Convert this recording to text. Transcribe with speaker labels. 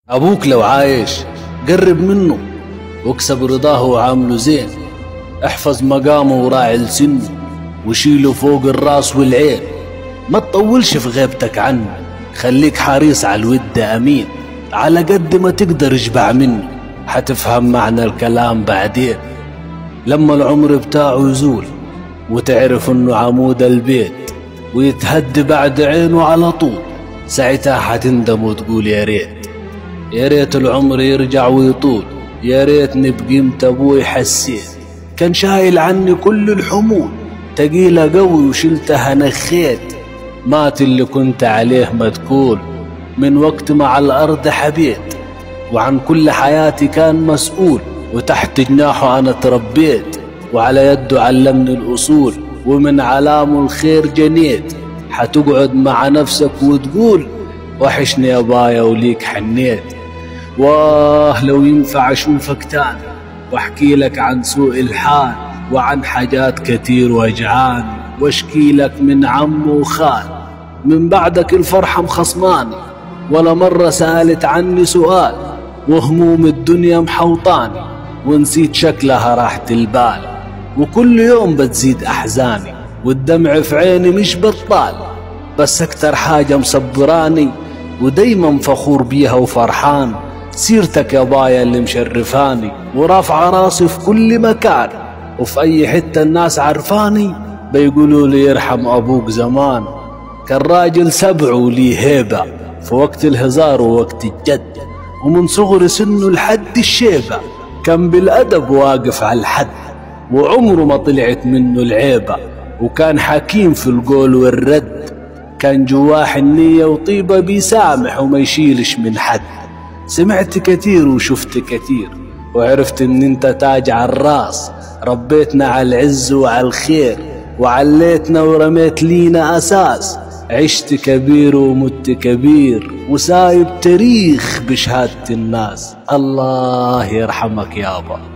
Speaker 1: أبوك لو عايش قرب منه واكسب رضاه وعامله زين احفظ مقامه وراعي لسنه وشيله فوق الراس والعين ما تطولش في غيبتك عنه خليك حريص على الود أمين على قد ما تقدر اشبع منه حتفهم معنى الكلام بعدين لما العمر بتاعه يزول وتعرف انه عمود البيت ويتهد بعد عينه على طول ساعتها حتندم وتقول يا ريت يا ريت العمر يرجع ويطول يا ريتني بقيمة ابوي حسيت كان شايل عني كل الحمول تقيلة قوي وشلتها نخيت مات اللي كنت عليه مدكول من وقت مع الأرض حبيت وعن كل حياتي كان مسؤول وتحت جناحه أنا تربيت وعلى يده علمني الأصول ومن علامه الخير جنيت حتقعد مع نفسك وتقول وحشني يا بايا وليك حنيت واه لو ينفع أشوفك تاني واحكي لك عن سوء الحال وعن حاجات كتير وجعان واشكي لك من عم وخال من بعدك الفرحة مخصماني ولا مرة سألت عني سؤال وهموم الدنيا محوطاني ونسيت شكلها راحة البال وكل يوم بتزيد أحزاني والدمع في عيني مش بطال بس أكتر حاجة مصبراني ودايما فخور بيها وفرحان سيرتك يا بايا اللي مشرفاني ورافعة راسي في كل مكان وفي أي حتة الناس عرفاني بيقولوا لي يرحم أبوك زمان كان راجل سبع وليه هيبة في وقت الهزار ووقت الجد ومن صغر سنه لحد الشيبة كان بالأدب واقف على الحد وعمره ما طلعت منه العيبة وكان حكيم في القول والرد كان جواه حنية وطيبة بيسامح وما يشيلش من حد سمعت كتير وشفت كتير وعرفت ان انت تاج على الراس ربيتنا على العز وعلى الخير وعليتنا ورميت لينا اساس عشت كبير ومت كبير وسايب تاريخ بشهادة الناس الله يرحمك يابا